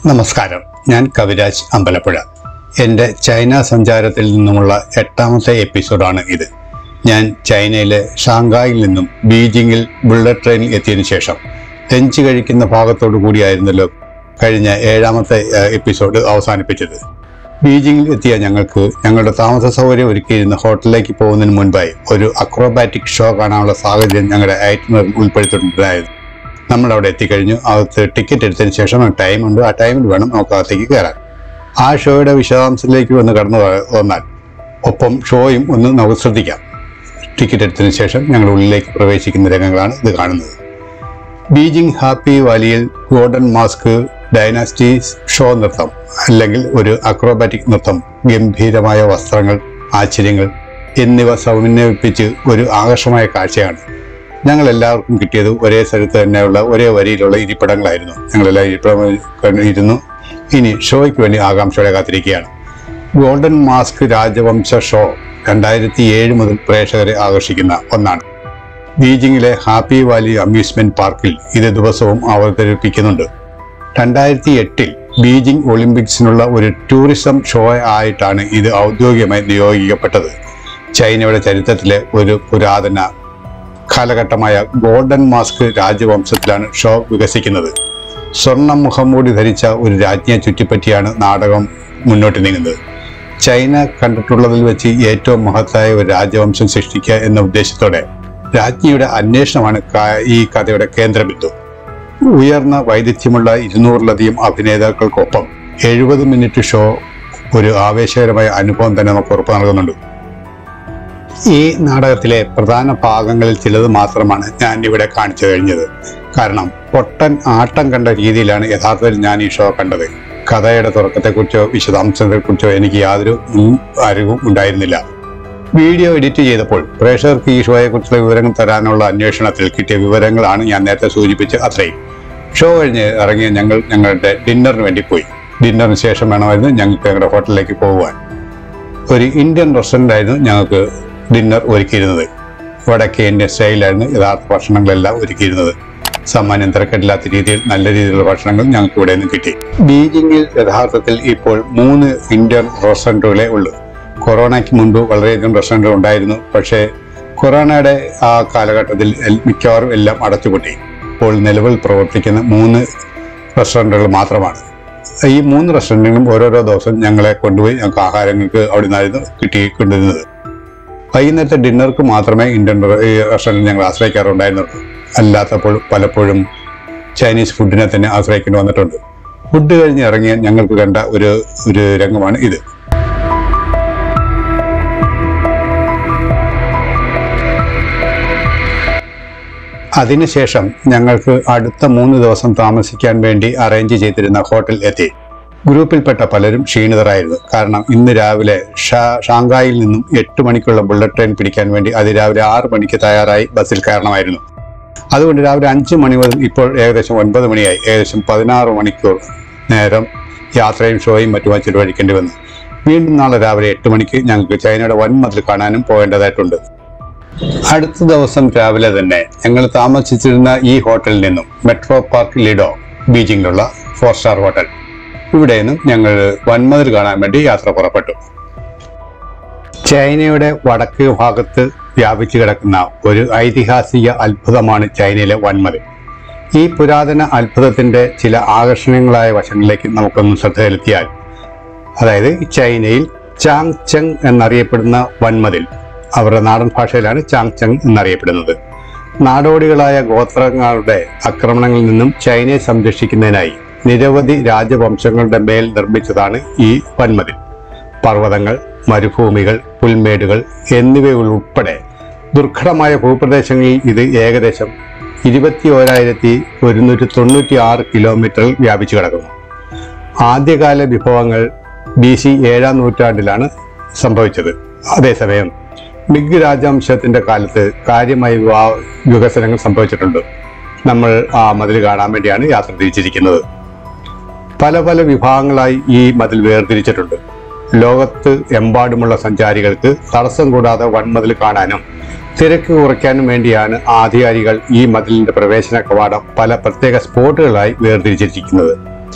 നമസ്കാരം ഞാൻ കവിരാജ് അമ്പലപ്പുഴ എൻ്റെ ചൈന സഞ്ചാരത്തിൽ നിന്നുമുള്ള എട്ടാമത്തെ എപ്പിസോഡാണ് ഇത് ഞാൻ ചൈനയിലെ ഷാങ്കായിൽ നിന്നും ബീജിങ്ങിൽ ബുള്ളറ്റ് ട്രെയിനിൽ എത്തിയതിനു ശേഷം ലഞ്ച് കഴിക്കുന്ന ഭാഗത്തോടു കൂടിയായിരുന്നല്ലോ കഴിഞ്ഞ ഏഴാമത്തെ ഏഹ്, എപ്പിസോഡ് അവസാനിപ്പിച്ചത് ബീജിങ്ങിൽ എത്തിയ ഞങ്ങൾക്ക് ഞങ്ങളുടെ താമസ സൗകര്യം ഒരുക്കിയിരുന്ന ഹോട്ടലിലേക്ക് പോകുന്നതിന് മുൻപായി ഒരു അക്രോബാറ്റിക് ഷോ കാണാനുള്ള സാഹചര്യം ഞങ്ങളുടെ ഐറ്റിനറിൽ ഉൾപ്പെടുത്തിയിട്ടുണ്ടായിരുന്നു നമ്മൾ അവിടെ എത്തിക്കഴിഞ്ഞു അകത്ത് ടിക്കറ്റ് എടുത്തതിന് ശേഷം ടൈം ഉണ്ട് ആ ടൈമിൽ വേണം നമുക്ക് അകത്തേക്ക് കയറാൻ ആ ഷോയുടെ വിശദാംശത്തിലേക്ക് വന്ന് കടന്നു വ- വന്നാൽ ഒപ്പം ഷോയും ഒന്ന് നമുക്ക് ശ്രദ്ധിക്കാം ടിക്കറ്റ് എടുത്തതിന് ശേഷം ഞങ്ങൾ ഉള്ളിലേക്ക് പ്രവേശിക്കുന്ന രംഗങ്ങളാണ് ഇത് കാണുന്നത് ബീജിംഗ് ഹാപ്പി വാലിയിൽ ഗോൾഡൻ മാസ്ക് ഡൈനാസ്റ്റി ഷോ നൃത്തം അല്ലെങ്കിൽ ഒരു അക്രോബാറ്റിക് നൃത്തം ഗംഭീരമായ വസ്ത്രങ്ങൾ ആശ്ചര്യങ്ങൾ എന്നിവ സമന്വയിപ്പിച്ച് ഒരു ആകർഷമായ കാഴ്ചയാണ് ഞങ്ങൾ എല്ലാവർക്കും കിട്ടിയത് ഒരേ സ്ഥലത്ത് തന്നെയുള്ള ഒരേ വരിയിലുള്ള ഇരിപ്പിടങ്ങളായിരുന്നു ഞങ്ങളെല്ലാം ഇരിപ്പിടം ഇരുന്നു ഇനി ഷോയ്ക്ക് വേണ്ടി ആകാംക്ഷയോടെ കാത്തിരിക്കുകയാണ് ഗോൾഡൻ മാസ്ക് രാജവംശ ഷോ രണ്ടായിരത്തി ഏഴ് മുതൽ പ്രേക്ഷകരെ ആകർഷിക്കുന്ന ഒന്നാണ് ബീജിംഗിലെ ഹാപ്പി വാലി അമ്യൂസ്മെന്റ് പാർക്കിൽ ഇത് ദിവസവും അവതരിപ്പിക്കുന്നുണ്ട് രണ്ടായിരത്തി എട്ടിൽ ബീജിംഗ് ഒളിമ്പിക്സിനുള്ള ഒരു ടൂറിസം ഷോ ആയിട്ടാണ് ഇത് ഔദ്യോഗികമായി നിയോഗിക്കപ്പെട്ടത് ചൈനയുടെ ചരിത്രത്തിലെ ഒരു പുരാതന കാലഘട്ടമായ ഗോൾഡൻ മാസ്ക് രാജവംശത്തിലാണ് ഷോ വികസിക്കുന്നത് സ്വർണ്ണ മുഖംമൂടി ധരിച്ച ഒരു രാജ്ഞിയെ ചുറ്റിപ്പറ്റിയാണ് നാടകം മുന്നോട്ട് നീങ്ങുന്നത് ചൈന കണ്ടിട്ടുള്ളതിൽ വെച്ച് ഏറ്റവും മഹത്തായ ഒരു രാജവംശം സൃഷ്ടിക്കുക എന്ന ഉദ്ദേശത്തോടെ രാജ്ഞിയുടെ അന്വേഷണമാണ് ക- ഈ കഥയുടെ കേന്ദ്രബിന്ദു ഉയർന്ന വൈദഗ്ധ്യമുള്ള ഇരുന്നൂറിലധികം അഭിനേതാക്കൾക്കൊപ്പം എഴുപത് മിനിറ്റ് ഷോ ഒരു ആവേശകരമായ അനുഭവം തന്നെ നമുക്ക് ഉറപ്പ് നൽകുന്നുണ്ട് ഈ നാടകത്തിലെ പ്രധാന ഭാഗങ്ങളിൽ ചിലത് മാത്രമാണ് ഞാൻ ഇവിടെ കാണിച്ചു കഴിഞ്ഞത് കാരണം പൊട്ടൻ ആട്ടം കണ്ട രീതിയിലാണ് യഥാർത്ഥത്തിൽ ഞാൻ ഈ ഷോ കണ്ടത് കഥയുടെ തുടക്കത്തെക്കുറിച്ചോ വിശദാംശത്തെക്കുറിച്ചോ എനിക്ക് യാതൊരു മുൻ അറിവും ഉണ്ടായിരുന്നില്ല വീഡിയോ എഡിറ്റ് ചെയ്തപ്പോൾ പ്രേക്ഷകർക്ക് ഈ ഷോയെക്കുറിച്ചുള്ള വിവരങ്ങൾ തരാനുള്ള അന്വേഷണത്തിൽ കിട്ടിയ വിവരങ്ങളാണ് ഞാൻ നേരത്തെ സൂചിപ്പിച്ച് അത്രയും ഷോ കഴിഞ്ഞ് ഇറങ്ങിയ ഞങ്ങൾ ഞങ്ങളുടെ ഡിന്നറിന് വേണ്ടി പോയി ഡിന്നറിന് ശേഷം വേണമായിരുന്നു ഞങ്ങൾക്ക് ഞങ്ങളുടെ ഹോട്ടലിലേക്ക് പോകുവാൻ ഒരു ഇന്ത്യൻ റെസ്റ്റോറൻ്റ് ആയിരുന്നു ഞങ്ങൾക്ക് ഡിന്നർ ഒരുക്കിയിരുന്നത് വടക്കേ ഇന്ത്യൻ സ്റ്റൈലായിരുന്നു യഥാർത്ഥ ഭക്ഷണങ്ങളെല്ലാം ഒരുക്കിയിരുന്നത് സാമാന്യം തിരക്കില്ലാത്ത രീതിയിൽ നല്ല രീതിയിലുള്ള ഭക്ഷണങ്ങൾ ഞങ്ങൾക്ക് ഇവിടെ നിന്ന് കിട്ടി ബീജിംഗിൽ യഥാർത്ഥത്തിൽ ഇപ്പോൾ മൂന്ന് ഇന്ത്യൻ റെസ്റ്റോറൻറ്റുകളെ ഉള്ളൂ കൊറോണയ്ക്ക് മുൻപ് വളരെയധികം റെസ്റ്റോറൻറ്റുകൾ ഉണ്ടായിരുന്നു പക്ഷേ കൊറോണയുടെ ആ കാലഘട്ടത്തിൽ എൽ- മിക്കവാറും എല്ലാം അടച്ചുപൂട്ടി ഇപ്പോൾ നിലവിൽ പ്രവർത്തിക്കുന്ന മൂന്ന് റെസ്റ്റോറൻറ്റുകൾ മാത്രമാണ് ഈ മൂന്ന് റെസ്റ്റോറൻറ്റിലും ഓരോരോ ദിവസം ഞങ്ങളെ കൊണ്ടുപോയി ഞങ്ങൾക്ക് ആഹാരങ്ങൾക്ക് അവിടെ നിന്നായിരുന്നു കിട്ടിക്കൊണ്ടിരുന്നത് വൈകുന്നേരത്തെ ഡിന്നർക്ക് മാത്രമേ ഇന്ത്യൻ റ- ഈ റെസ്റ്റോറൻറ്റ് ഞങ്ങൾ ആശ്രയിക്കാറുണ്ടായിരുന്നുള്ളൂ അല്ലാത്തപ്പോൾ പലപ്പോഴും ചൈനീസ് ഫുഡിനെ തന്നെ ആശ്രയിക്കേണ്ടി വന്നിട്ടുണ്ട് ഫുഡ് കഴിഞ്ഞ് ഇറങ്ങിയ ഞങ്ങൾക്ക് കണ്ട ഒരു ഒരു രംഗമാണ് ഇത് അതിനുശേഷം ഞങ്ങൾക്ക് അടുത്ത മൂന്ന് ദിവസം താമസിക്കാൻ വേണ്ടി അറേഞ്ച് ചെയ്തിരുന്ന ഹോട്ടൽ എത്തി ഗ്രൂപ്പിൽപ്പെട്ട പലരും ക്ഷീണിതരായിരുന്നു കാരണം ഇന്ന് രാവിലെ ഷാ- ഷാങ്ഹായിൽ നിന്നും എട്ട് മണിക്കുള്ള ബുള്ളറ്റ് ട്രെയിൻ പിടിക്കാൻ വേണ്ടി അതിരാവിലെ ആറ് മണിക്ക് തയ്യാറായി ബസ്സിൽ കയറണമായിരുന്നു അതുകൊണ്ട് രാവിലെ അഞ്ച് മണി മുതൽ ഇപ്പോൾ ഏകദേശം ഒൻപത് മണിയായി ഏകദേശം പതിനാറ് മണിക്കൂർ നേരം യാത്രയും ഷോയും മറ്റുമായി ചിലവഴിക്കേണ്ടി വന്നു വീണ്ടും നാളെ രാവിലെ എട്ട് മണിക്ക് ഞങ്ങൾക്ക് ചൈനയുടെ വൻമതിൽ കാണാനും പോകേണ്ടതായിട്ടുണ്ട് അടുത്ത ദിവസം രാവിലെ തന്നെ ഞങ്ങൾ താമസിച്ചിരുന്ന ഈ ഹോട്ടലിൽ നിന്നും മെട്രോ പാർക്ക് ലിഡോ ബീജിംഗിലുള്ള ഫോർ സ്റ്റാർ ഹോട്ടൽ ഇവിടെ നിന്നും ഞങ്ങൾ വൻമതിൽ കാണാൻ വേണ്ടി യാത്ര പുറപ്പെട്ടു ചൈനയുടെ വടക്ക് ഭാഗത്ത് വ്യാപിച്ചു കിടക്കുന്ന ഒരു ഐതിഹാസിക അത്ഭുതമാണ് ചൈനയിലെ വൻമതിൽ ഈ പുരാതന അത്ഭുതത്തിന്റെ ചില ആകർഷണീയങ്ങളായ വശങ്ങളിലേക്ക് നമുക്കൊന്ന് ശ്രദ്ധ ചെലുത്തിയാൽ അതായത് ചൈനയിൽ ചാങ് ചെങ് എന്നറിയപ്പെടുന്ന വൻമതിൽ അവരുടെ നാടൻ ഭാഷയിലാണ് ചാങ് ചെങ് എന്നറിയപ്പെടുന്നത് നാടോടികളായ ഗോത്രങ്ങളുടെ ആക്രമണങ്ങളിൽ നിന്നും ചൈനയെ സംരക്ഷിക്കുന്നതിനായി നിരവധി രാജവംശങ്ങളുടെ മേൽ നിർമ്മിച്ചതാണ് ഈ വൻമതിൽ പർവ്വതങ്ങൾ മരുഭൂമികൾ പുൽമേടുകൾ എന്നിവ ഉൾപ്പെടെ ദുർഘടമായ ഭൂപ്രദേശങ്ങളിൽ ഇത് ഏകദേശം ഇരുപത്തി ഓരായിരത്തി ഒരുന്നൂറ്റി തൊണ്ണൂറ്റി ആറ് കിലോമീറ്ററിൽ വ്യാപിച്ചു കിടക്കുന്നു ആദ്യകാല വിഭവങ്ങൾ ബി സി ഏഴാം നൂറ്റാണ്ടിലാണ് സംഭവിച്ചത് അതേസമയം മിഗ് രാജവംശത്തിന്റെ കാലത്ത് കാര്യമായ വിവാ- വികസനങ്ങൾ സംഭവിച്ചിട്ടുണ്ട് നമ്മൾ ആ മതിൽ കാണാൻ വേണ്ടിയാണ് യാത്ര തിരിച്ചിരിക്കുന്നത് പല പല വിഭാഗങ്ങളായി ഈ മതിൽ വേർതിരിച്ചിട്ടുണ്ട് ലോകത്ത് എമ്പാടുമുള്ള സഞ്ചാരികൾക്ക് തടസ്സം കൂടാതെ വൻമതിൽ കാണാനും തിരക്ക് കുറയ്ക്കാനും വേണ്ടിയാണ് ആധികാരികൾ ഈ മതിലിന്റെ പ്രവേശന കവാടം പല പ്രത്യേക സ്പോട്ടുകളായി വേർതിരിച്ചിരിക്കുന്നത്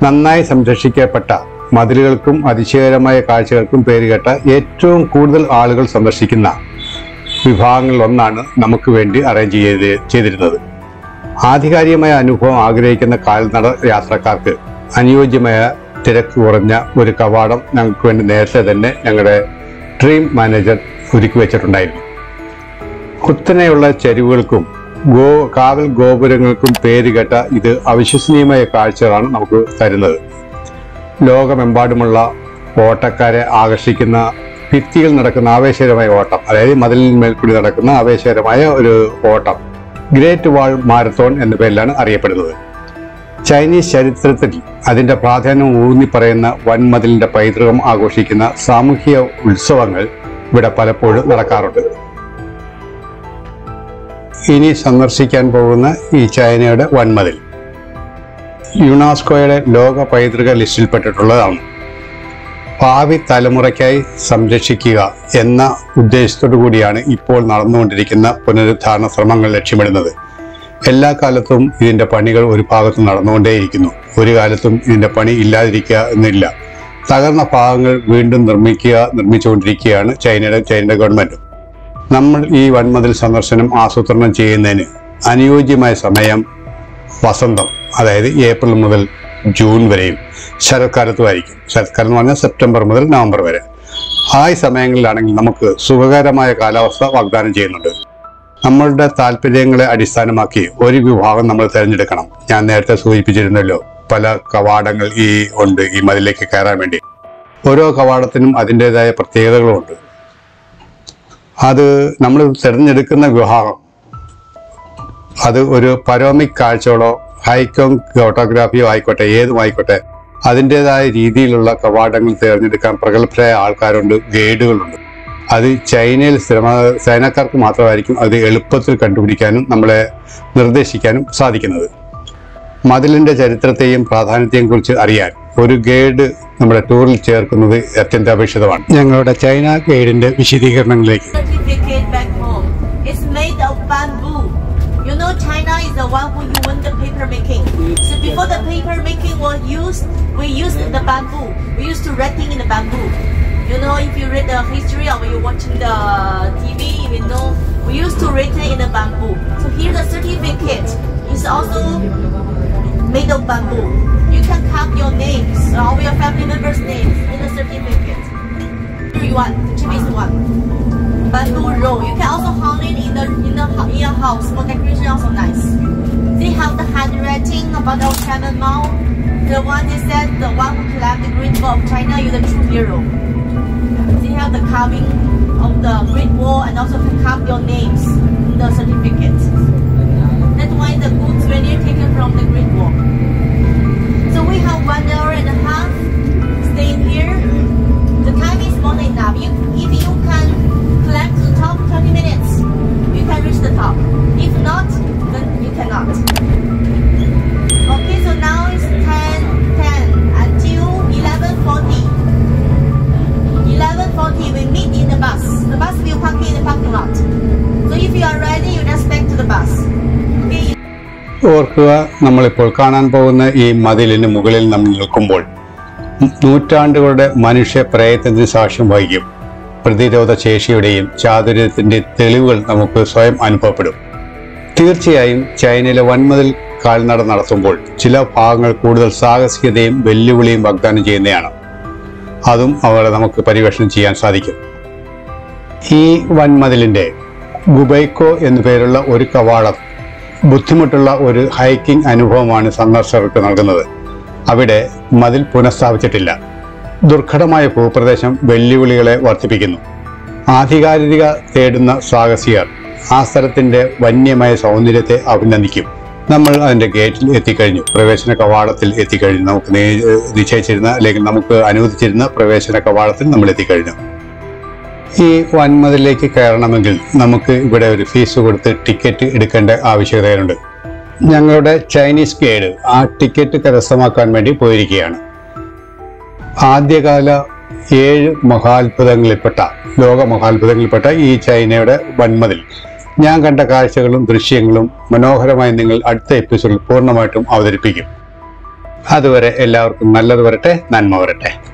നന്നായി സംരക്ഷിക്കപ്പെട്ട മതിലുകൾക്കും അതിശയകരമായ കാഴ്ചകൾക്കും പേരുകേട്ട ഏറ്റവും കൂടുതൽ ആളുകൾ സന്ദർശിക്കുന്ന വിഭാഗങ്ങളിൽ ഒന്നാണ് നമുക്ക് വേണ്ടി അറേഞ്ച് ചെയ്ത് ചെയ്തിരുന്നത് ആധികാരികമായ അനുഭവം ആഗ്രഹിക്കുന്ന കാൽനട യാത്രക്കാർക്ക് അനുയോജ്യമായ തിരക്ക് കുറഞ്ഞ ഒരു കവാടം ഞങ്ങൾക്ക് വേണ്ടി നേരത്തെ തന്നെ ഞങ്ങളുടെ ഡ്രീം മാനേജർ ഒരുക്കി വെച്ചിട്ടുണ്ടായിരുന്നു കുത്തനെയുള്ള ചരിവുകൾക്കും ഗോ കാവൽ ഗോപുരങ്ങൾക്കും പേരുകേട്ട ഇത് അവിശ്വസനീയമായ കാഴ്ചകളാണ് നമുക്ക് തരുന്നത് ലോകമെമ്പാടുമുള്ള ഓട്ടക്കാരെ ആകർഷിക്കുന്ന ഭിത്തിയിൽ നടക്കുന്ന ആവേശകരമായ ഓട്ടം അതായത് മതിലിന്മേൽ കൂടി നടക്കുന്ന ആവേശകരമായ ഒരു ഓട്ടം ഗ്രേറ്റ് വാൾ മാരത്തോൺ എന്ന പേരിലാണ് അറിയപ്പെടുന്നത് ചൈനീസ് ചരിത്രത്തിൽ അതിന്റെ പ്രാധാന്യം ഊന്നി പറയുന്ന വൻമതിലിന്റെ പൈതൃകം ആഘോഷിക്കുന്ന സാമൂഹിക ഉത്സവങ്ങൾ ഇവിടെ പലപ്പോഴും നടക്കാറുണ്ട് ഇനി സന്ദർശിക്കാൻ പോകുന്ന ഈ ചൈനയുടെ വൻമതിൽ യുനെസ്കോയുടെ ലോക പൈതൃക ലിസ്റ്റിൽപ്പെട്ടിട്ടുള്ളതാണ് ഭാവി തലമുറയ്ക്കായി സംരക്ഷിക്കുക എന്ന ഉദ്ദേശത്തോടു കൂടിയാണ് ഇപ്പോൾ നടന്നുകൊണ്ടിരിക്കുന്ന പുനരുദ്ധാരണ ശ്രമങ്ങൾ ലക്ഷ്യമിടുന്നത് എല്ലാ കാലത്തും ഇതിന്റെ പണികൾ ഒരു ഭാഗത്ത് നടന്നുകൊണ്ടേയിരിക്കുന്നു ഒരു കാലത്തും ഇതിന്റെ പണി ഇല്ലാതിരിക്കുക എന്നില്ല തകർന്ന ഭാഗങ്ങൾ വീണ്ടും നിർമ്മിക്കുക നിർമ്മിച്ചുകൊണ്ടിരിക്കുകയാണ് ചൈനയുടെ ചൈനയുടെ ഗവൺമെന്റ് നമ്മൾ ഈ വൻമതിൽ സന്ദർശനം ആസൂത്രണം ചെയ്യുന്നതിന് അനുയോജ്യമായ സമയം വസന്തം അതായത് ഏപ്രിൽ മുതൽ ജൂൺ വരെയും ശരത്കാലത്തുമായിരിക്കും ശരത്കാലം എന്ന് പറഞ്ഞാൽ സെപ്റ്റംബർ മുതൽ നവംബർ വരെ ആ ഈ സമയങ്ങളിലാണെങ്കിൽ നമുക്ക് സുഖകരമായ കാലാവസ്ഥ വാഗ്ദാനം ചെയ്യുന്നുണ്ട് നമ്മളുടെ താല്പര്യങ്ങളെ അടിസ്ഥാനമാക്കി ഒരു വിഭാഗം നമ്മൾ തിരഞ്ഞെടുക്കണം ഞാൻ നേരത്തെ സൂചിപ്പിച്ചിരുന്നല്ലോ പല കവാടങ്ങൾ ഈ ഉണ്ട് ഈ മതിലേക്ക് കയറാൻ വേണ്ടി ഓരോ കവാടത്തിനും അതിൻ്റെതായ പ്രത്യേകതകളുമുണ്ട് അത് നമ്മൾ തിരഞ്ഞെടുക്കുന്ന വിഭാഗം അത് ഒരു പരോമിക് കാഴ്ചകളോ ഹൈക്കോങ് ഫോട്ടോഗ്രാഫിയോ ആയിക്കോട്ടെ ഏതും ആയിക്കോട്ടെ അതിൻ്റെതായ രീതിയിലുള്ള കവാടങ്ങൾ തിരഞ്ഞെടുക്കാൻ പ്രഗത്ഭരായ ആൾക്കാരുണ്ട് ഗൈഡുകളുണ്ട് അത് ചൈനയിൽ സ്ഥിരമാ ചൈനക്കാർക്ക് മാത്രമായിരിക്കും അത് എളുപ്പത്തിൽ കണ്ടുപിടിക്കാനും നമ്മളെ നിർദ്ദേശിക്കാനും സാധിക്കുന്നത് മതിലിന്റെ ചരിത്രത്തെയും പ്രാധാന്യത്തെയും കുറിച്ച് അറിയാൻ ഒരു ഗൈഡ് നമ്മുടെ ടൂറിൽ ചേർക്കുന്നത് അത്യന്താപേക്ഷിതമാണ് ഞങ്ങളുടെ ചൈന ഗൈഡിന്റെ വിശദീകരണങ്ങളിലേക്ക് certificate back home. It's made of bamboo. You know, China is the one who invented the paper making. So before the paper making was used, we used the bamboo. We used to writing in the bamboo. You know, if you read the history or when you're watching the TV, you know, we used to write it in the bamboo. So here the certificate is also made of bamboo. You can carve your names, all your family members' names in the certificate. Here you want, the cheapest one bamboo roll. You can also hang it in the in the hou- in your house for decoration. Also nice. They have the handwriting about the Chairman Mao. The one they said the one who climbed the Great Wall of China. You're the true hero. They have the carving of the Great Wall and also can carve your names in the certificate. That's why the good souvenir taken from the Great Wall. So we have one hour and a half staying here. The time is more than enough. You, if you can climb to the top 20 minutes, you can reach the top. If not, then you cannot. Okay, so now it's 10, 10 until 11.40. 11.40, we meet in the bus. The bus will park in the parking lot. So if you are ready, you just back to the bus. Okay, ഓർക്കുക നമ്മളിപ്പോൾ കാണാൻ പോകുന്ന ഈ മതിലിന് മുകളിൽ നമ്മൾ നിൽക്കുമ്പോൾ നൂറ്റാണ്ടുകളുടെ മനുഷ്യ പ്രയത്നത്തിന് സാക്ഷ്യം വഹിക്കും പ്രതിരോധ ശേഷിയുടെയും ചാതുര്യത്തിന്റെ തെളിവുകൾ നമുക്ക് സ്വയം അനുഭവപ്പെടും തീർച്ചയായും ചൈനയിലെ വൻമതിൽ കാൽനട നടത്തുമ്പോൾ ചില ഭാഗങ്ങൾ കൂടുതൽ സാഹസികതയും വെല്ലുവിളിയും വാഗ്ദാനം ചെയ്യുന്നതാണ് അതും അവിടെ നമുക്ക് പരിവേഷണം ചെയ്യാൻ സാധിക്കും ഈ വൻമതിലിന്റെ ഗുബൈക്കോ എന്നു പേരുള്ള ഒരു കവാടം ബുദ്ധിമുട്ടുള്ള ഒരു ഹൈക്കിംഗ് അനുഭവമാണ് സന്ദർശകർക്ക് നൽകുന്നത് അവിടെ മതിൽ പുനഃസ്ഥാപിച്ചിട്ടില്ല ദുർഘടമായ ഭൂപ്രദേശം വെല്ലുവിളികളെ വർദ്ധിപ്പിക്കുന്നു ആധികാരികത തേടുന്ന സാഹസികർ ആ സ്ഥലത്തിന്റെ വന്യമായ സൗന്ദര്യത്തെ അഭിനന്ദിക്കും നമ്മൾ അതിന്റെ ഗേറ്റിൽ എത്തിക്കഴിഞ്ഞു പ്രവേശന കവാടത്തിൽ എത്തിക്കഴിഞ്ഞു നമുക്ക് നേ- നിശ്ചയിച്ചിരുന്ന അല്ലെങ്കിൽ നമുക്ക് അനുവദിച്ചിരുന്ന പ്രവേശന കവാടത്തിൽ നമ്മൾ എത്തിക്കഴിഞ്ഞു ഈ വൻമതിലേക്ക് കയറണമെങ്കിൽ നമുക്ക് ഇവിടെ ഒരു ഫീസ് കൊടുത്ത് ടിക്കറ്റ് എടുക്കേണ്ട ആവശ്യകതയുണ്ട് ഞങ്ങളുടെ ചൈനീസ് ഗൈഡ് ആ ടിക്കറ്റ് കരസ്ഥമാക്കാൻ വേണ്ടി പോയിരിക്കുകയാണ് ആദ്യകാല ഏഴ് മഹാത്ഭുതങ്ങളിൽപ്പെട്ട ലോക മഹാത്ഭുതങ്ങളിൽപ്പെട്ട ഈ ചൈനയുടെ വൻമതിൽ ഞാൻ കണ്ട കാഴ്ചകളും ദൃശ്യങ്ങളും മനോഹരമായി നിങ്ങൾ അടുത്ത എപ്പിസോഡിൽ പൂർണ്ണമായിട്ടും അവതരിപ്പിക്കും അതുവരെ എല്ലാവർക്കും നല്ലത് വരട്ടെ നന്മ വരട്ടെ